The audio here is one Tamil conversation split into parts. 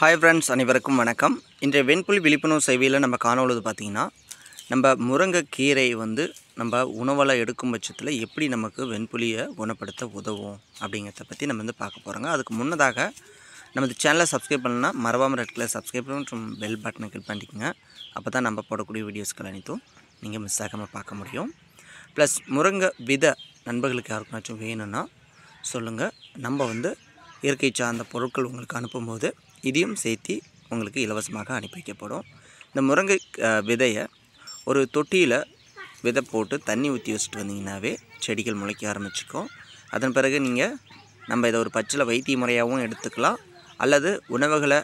ஹாய் ஃப்ரெண்ட்ஸ் அனைவருக்கும் வணக்கம் இன்றைய வெண்புலி விழிப்புணர்வு சேவையில் நம்ம காணொழுது பார்த்திங்கன்னா நம்ம முருங்கைக்கீரை வந்து நம்ம உணவில் எடுக்கும் பட்சத்தில் எப்படி நமக்கு வெண்புலியை குணப்படுத்த உதவும் அப்படிங்கிறத பற்றி நம்ம வந்து பார்க்க போகிறோங்க அதுக்கு முன்னதாக நமது சேனலை சப்ஸ்கிரைப் பண்ணலன்னா மறவாமல் ரெட் கலர் சப்ஸ்கிரைப் மற்றும் பெல் பட்டனை கிளிக் பண்ணிக்கோங்க அப்போ தான் நம்ம போடக்கூடிய வீடியோஸ்கள் அனைத்தும் நீங்கள் மிஸ் ஆகாமல் பார்க்க முடியும் ப்ளஸ் முருங்கை விதை நண்பர்களுக்கு யாருக்குனாச்சும் வேணும்னா சொல்லுங்கள் நம்ம வந்து இயற்கை சார்ந்த பொருட்கள் உங்களுக்கு அனுப்பும்போது இதையும் சேர்த்து உங்களுக்கு இலவசமாக அனுப்பி வைக்கப்படும் இந்த முருங்கை அஹ், விதையை ஒரு தொட்டியில் விதை போட்டு தண்ணி ஊற்றி வச்சுட்டு வந்தீங்கன்னாவே செடிகள் முளைக்க ஆரம்பிச்சுக்கும் அதன் பிறகு நீங்கள் நம்ம இதை ஒரு பச்சில வைத்திய முறையாகவும் எடுத்துக்கலாம் அல்லது உணவுகளை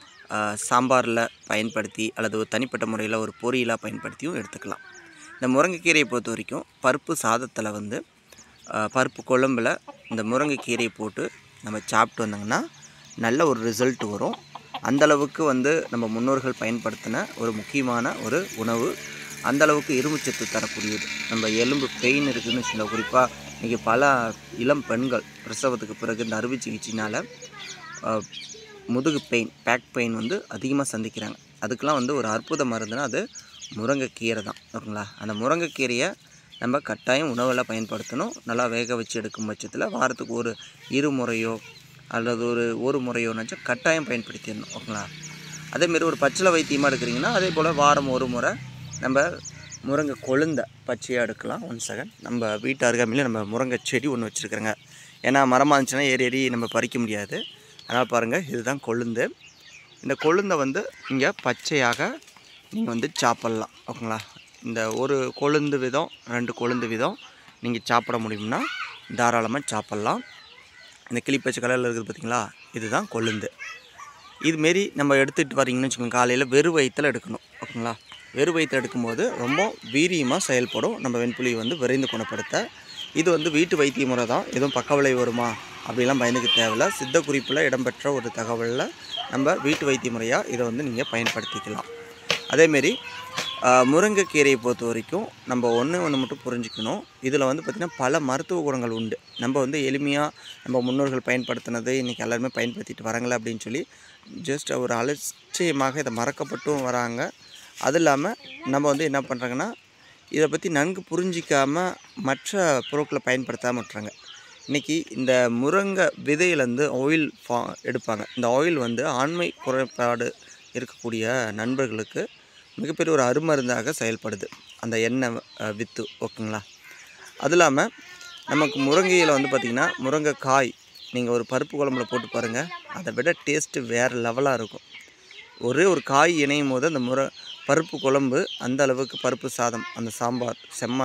சாம்பாரில் பயன்படுத்தி அல்லது ஒரு தனிப்பட்ட முறையில் ஒரு பொரியலாக பயன்படுத்தியும் எடுத்துக்கலாம் இந்த முருங்கைக்கீரையை பொறுத்த வரைக்கும் பருப்பு சாதத்தில் வந்து ஆஹ், பருப்பு குழம்புல இந்த முருங்கைக்கீரையை போட்டு நம்ம சாப்பிட்டு வந்தோங்கன்னா நல்ல ஒரு ரிசல்ட் வரும் அந்த அளவுக்கு வந்து நம்ம முன்னோர்கள் பயன்படுத்தின ஒரு முக்கியமான ஒரு உணவு அந்த அளவுக்கு இரும்புச்சத்து தரக்கூடியது நம்ம எலும்பு பெயின் இருக்குதுன்னு வச்சுக்கோங்க குறிப்பாக இன்றைக்கி பல இளம் பெண்கள் பிரசவத்துக்கு பிறகு இந்த அறுவை சிகிச்சையினால் ஆஹ், முதுகு பெயின் பேக் பெயின் வந்து அதிகமாக சந்திக்கிறாங்க அதுக்கெலாம் வந்து ஒரு அற்புத மருந்துனா அது முருங்கைக்கீரை தான் ஓகேங்களா அந்த முருங்கைக்கீரையை நம்ம கட்டாயம் உணவில் பயன்படுத்தணும் நல்லா வேக வச்சு எடுக்கும் பட்சத்தில் வாரத்துக்கு ஒரு இரு முறையோ அல்லது ஒரு ஒரு முறையோனாச்சும் கட்டாயம் பயன்படுத்திடணும் ஓகேங்களா அதேமாரி ஒரு பச்சிலை வைத்தியமாக எடுக்கிறீங்கன்னா அதே போல் வாரம் ஒரு முறை நம்ம முருங்கை கொழுந்த பச்சையாக எடுக்கலாம் ஒன் செகண்ட் நம்ம வீட்டு அருகாமையிலே நம்ம முருங்கை செடி ஒன்று வச்சுருக்குறோங்க ஏன்னா மரமாக இருந்துச்சுன்னா ஏறி ஏறி நம்ம பறிக்க முடியாது அதனால் பாருங்கள் இதுதான் கொழுந்து இந்த கொழுந்தை வந்து இங்கே பச்சையாக நீங்கள் வந்து சாப்பிட்லாம் ஓகேங்களா இந்த ஒரு கொழுந்து விதம் ரெண்டு கொழுந்து விதம் நீங்கள் சாப்பிட முடியும்னா தாராளமாக சாப்பிட்லாம் இந்த கிளிப்பச்சை கலரில் இருக்குது பார்த்தீங்களா இதுதான் கொழுந்து இதுமாரி நம்ம எடுத்துகிட்டு வரீங்கன்னு வச்சுக்கோங்க காலையில் வெறும் வயிற்றில் எடுக்கணும் ஓகேங்களா வெறும் வயிற்றில் எடுக்கும்போது ரொம்ப வீரியமாக செயல்படும் நம்ம வெண்புலியை வந்து விரைந்து குணப்படுத்த இது வந்து வீட்டு வைத்திய முறை தான் எதுவும் பக்க விளைவு வருமா அப்படிலாம் பயந்துக்க தேவையில்ல சித்த குறிப்பில் இடம்பெற்ற ஒரு தகவலில் நம்ம வீட்டு வைத்திய முறையாக இதை வந்து நீங்கள் பயன்படுத்திக்கலாம் அதேமாரி ஆஹ், முருங்கைக்கீரையை பொறுத்த வரைக்கும் நம்ம ஒன்று ஒன்று மட்டும் புரிஞ்சுக்கணும் இதில் வந்து பார்த்திங்கன்னா பல மருத்துவ குணங்கள் உண்டு நம்ம வந்து எளிமையாக நம்ம முன்னோர்கள் பயன்படுத்தினது இன்றைக்கி எல்லாருமே பயன்படுத்திட்டு வராங்களே அப்படின்னு சொல்லி ஜஸ்ட் ஒரு அலட்சியமாக இதை மறக்கப்பட்டும் வராங்க அது இல்லாமல் நம்ம வந்து என்ன பண்ணுறாங்கன்னா இதை பற்றி நன்கு புரிஞ்சிக்காமல் மற்ற பொருட்களை பயன்படுத்தாமல் விட்டுறாங்க இன்றைக்கி இந்த முருங்கை விதையிலேருந்து ஆயில் ஃபா எடுப்பாங்க இந்த ஆயில் வந்து ஆண்மை குறைபாடு இருக்கக்கூடிய நண்பர்களுக்கு மிகப்பெரிய ஒரு அருமருந்தாக செயல்படுது அந்த எண்ணெய் அஹ், வித்து ஓகேங்களா அது இல்லாமல் நமக்கு முருங்கையில் வந்து பார்த்திங்கன்னா முருங்கைக்காய் நீங்கள் ஒரு பருப்பு குழம்புல போட்டு பாருங்கள் அதை விட டேஸ்ட்டு வேறு லெவலாக இருக்கும் ஒரே ஒரு காய் இணையும் போது அந்த முறை பருப்பு குழம்பு அந்த அளவுக்கு பருப்பு சாதம் அந்த சாம்பார் செம்ம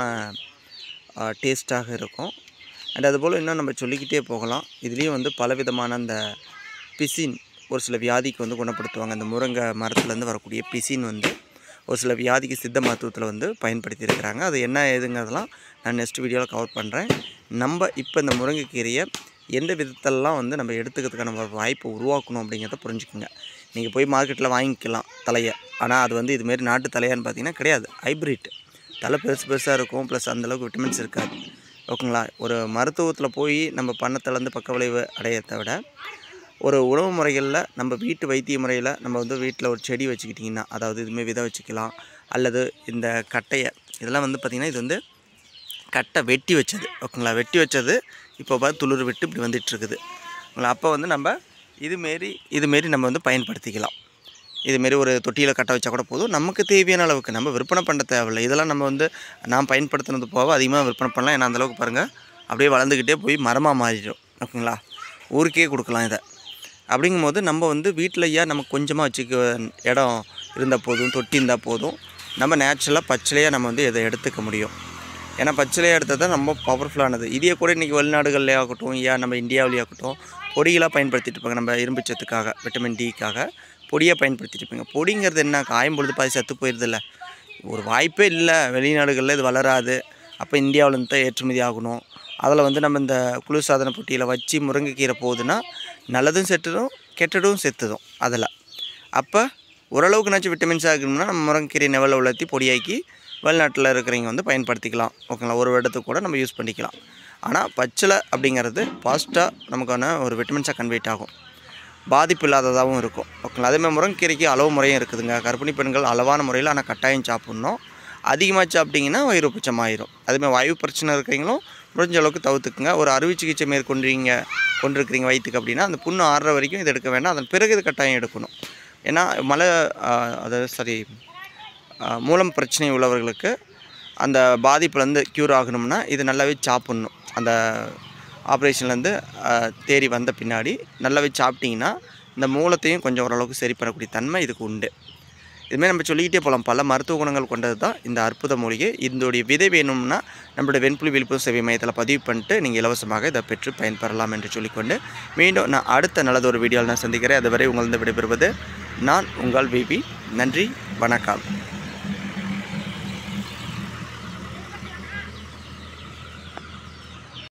டேஸ்ட்டாக இருக்கும் அண்ட் அதுபோல் இன்னும் நம்ம சொல்லிக்கிட்டே போகலாம் இதுலேயும் வந்து பலவிதமான அந்த பிசின் ஒரு சில வியாதிக்கு வந்து குணப்படுத்துவாங்க அந்த முருங்கை மரத்துலேருந்து வரக்கூடிய பிசின் வந்து ஒரு சில வியாதிக்கு சித்த மருத்துவத்தில் வந்து பயன்படுத்தி இருக்கிறாங்க அது என்ன ஏதுங்கிறதெல்லாம் நான் நெக்ஸ்ட் வீடியோவில் கவர் பண்ணுறேன் நம்ம இப்போ இந்த முருங்கைக்கீரையை எந்த விதத்திலலாம் வந்து நம்ம எடுத்துக்கிறதுக்கான ஒரு வாய்ப்பை உருவாக்கணும் அப்படிங்கிறத புரிஞ்சுக்குங்க நீங்கள் போய் மார்க்கெட்டில் வாங்கிக்கலாம் தலையை ஆனால் அது வந்து இதுமாரி நாட்டு தலையான்னு பார்த்தீங்கன்னா கிடையாது ஹைப்ரிட் தலை பெருசு பெருசாக இருக்கும் ப்ளஸ் அந்தளவுக்கு விட்டமின்ஸ் இருக்காது ஓகேங்களா ஒரு மருத்துவத்தில் போய் நம்ம பண்ணத்துலேருந்து பக்க விளைவு அடையத்தை விட ஒரு உணவு முறைகளில் நம்ம வீட்டு வைத்திய முறையில் நம்ம வந்து வீட்டில் ஒரு செடி வச்சுக்கிட்டிங்கன்னா அதாவது இதுமாரி விதை வச்சுக்கலாம் அல்லது இந்த கட்டையை இதெல்லாம் வந்து பார்த்திங்கன்னா இது வந்து கட்டை வெட்டி வச்சது ஓகேங்களா வெட்டி வச்சது இப்போ பார்த்து துளிர் விட்டு இப்படி வந்துட்டுருக்குது ஓகேங்களா அப்போ வந்து நம்ம இதுமாரி இதுமாரி நம்ம வந்து பயன்படுத்திக்கலாம் இதுமாரி ஒரு தொட்டியில் கட்ட வச்சா கூட போதும் நமக்கு தேவையான அளவுக்கு நம்ம விற்பனை பண்ண தேவையில்லை இதெல்லாம் நம்ம வந்து நான் பயன்படுத்தினது போக அதிகமாக விற்பனை பண்ணலாம் ஏன்னா அந்தளவுக்கு பாருங்கள் அப்படியே வளர்ந்துக்கிட்டே போய் மரமாக மாறிடும் ஓகேங்களா ஊருக்கே கொடுக்கலாம் இதை அப்படிங்கும்போது நம்ம வந்து வீட்டிலையா நம்ம கொஞ்சமாக வச்சுக்க இடம் இருந்தால் போதும் தொட்டி இருந்தால் போதும் நம்ம நேச்சுரலாக பச்சிலையாக நம்ம வந்து இதை எடுத்துக்க முடியும் ஏன்னா பச்சிலையாக எடுத்தது தான் ரொம்ப பவர்ஃபுல்லானது இதே கூட இன்றைக்கி வெளிநாடுகள்லேயே ஆகட்டும் ஏன் நம்ம இந்தியாவிலேயே ஆகட்டும் பொடிகளாக பயன்படுத்திட்டு இருப்பாங்க நம்ம இரும்பு சத்துக்காக விட்டமின் டிக்காக பொடியாக பயன்படுத்திட்டு இருப்பாங்க பொடிங்கிறது என்ன காயும் பொழுது பாதி சத்து போயிடுதில்ல ஒரு வாய்ப்பே இல்லை வெளிநாடுகளில் இது வளராது அப்போ இந்தியாவிலேருந்து தான் ஏற்றுமதி ஆகணும் அதில் வந்து நம்ம இந்த குளிர்சாதன பொட்டியில் வச்சு முருங்கைக்கீரை போகுதுன்னா நல்லதும் செத்துடும் கெட்டதும் செத்துடும் அதில் அப்போ ஓரளவுக்குனாச்சும் விட்டமின்ஸ் ஆகணும்னா நம்ம முருங்கைக்கீரை நெவலில் உலர்த்தி பொடியாக்கி வெளிநாட்டில் இருக்கிறவங்க வந்து பயன்படுத்திக்கலாம் ஓகேங்களா ஒரு வருடத்துக்கு கூட நம்ம யூஸ் பண்ணிக்கலாம் ஆனால் பச்சிலை அப்படிங்கிறது ஃபாஸ்ட்டாக நமக்கான ஒரு விட்டமின்ஸாக கன்வெர்ட் ஆகும் பாதிப்பு இல்லாததாகவும் இருக்கும் ஓகேங்களா அதேமாதிரி முருங்கைக்கீரைக்கு அளவு முறையும் இருக்குதுங்க கர்ப்பிணி பெண்கள் அளவான முறையில் ஆனால் கட்டாயம் சாப்பிட்ணும் அதிகமாக சாப்பிட்டிங்கன்னா வயிறு உப்பச்சமாயிரும் அதேமாதிரி வாயு பிரச்சனை இருக்கிறீங்களும் முடிஞ்ச அளவுக்கு தவிர்த்துக்குங்க ஒரு அறுவை சிகிச்சை மேற்கொண்டீங்க கொண்டிருக்கிறீங்க வயிற்றுக்கு அப்படின்னா அந்த புண்ணு ஆறுற வரைக்கும் இது எடுக்க வேண்டாம் அதன் பிறகு இது கட்டாயம் எடுக்கணும் ஏன்னா மலை ஆஹ், அதாவது சரி ஆஹ், மூலம் பிரச்சனை உள்ளவர்களுக்கு அந்த பாதிப்புலேருந்து க்யூர் ஆகணும்னா இது நல்லாவே சாப்பிட்ணும் அந்த ஆப்ரேஷன்லேருந்து தேறி வந்த பின்னாடி நல்லாவே சாப்பிட்டிங்கன்னா இந்த மூலத்தையும் கொஞ்சம் ஓரளவுக்கு சரி பண்ணக்கூடிய தன்மை இதுக்கு உண்டு இதுமாதிரி நம்ம சொல்லிக்கிட்டே போகலாம் பல மருத்துவ குணங்கள் கொண்டது தான் இந்த அற்புத மூலிகை இதனுடைய விதை வேணும்னா நம்மளுடைய வெண்புலி விழிப்புணர்வு சேவை மையத்தில் பதிவு பண்ணிட்டு நீங்கள் இலவசமாக இதை பெற்று பயன்பெறலாம் என்று சொல்லிக்கொண்டு மீண்டும் நான் அடுத்த நல்லதொரு வீடியோவில் நான் சந்திக்கிறேன் அதுவரை உங்களிருந்து விடைபெறுவது நான் உங்கள் விபி நன்றி வணக்கம்